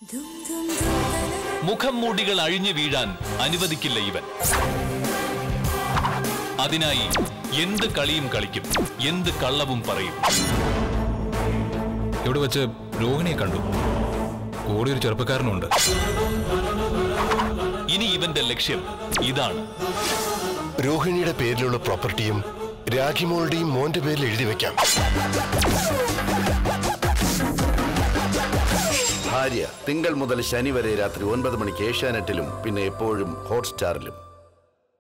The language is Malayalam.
മുഖം മൂടികൾ അഴിഞ്ഞു വീഴാൻ അനുവദിക്കില്ല ഇവൻ അതിനായി എന്ത് കളിയും കളിക്കും എന്ത് കള്ളവും പറയും ഇവിടെ വെച്ച് രോഹിണിയെ കണ്ടു കൂടെ ഒരു ചെറുപ്പക്കാരനുണ്ട് ഇനി ഇവന്റെ ലക്ഷ്യം ഇതാണ് രോഹിണിയുടെ പേരിലുള്ള പ്രോപ്പർട്ടിയും രാഖിമോളുടെയും മോന്റെ പേരിൽ എഴുതി വെക്കാം ഭാര്യ തിങ്കൾ മുതൽ ശനി വരെ രാത്രി ഒൻപത് മണിക്ക് ഏഷ്യാനെറ്റിലും പിന്നെ എപ്പോഴും ഹോട്ട്സ്റ്റാറിലും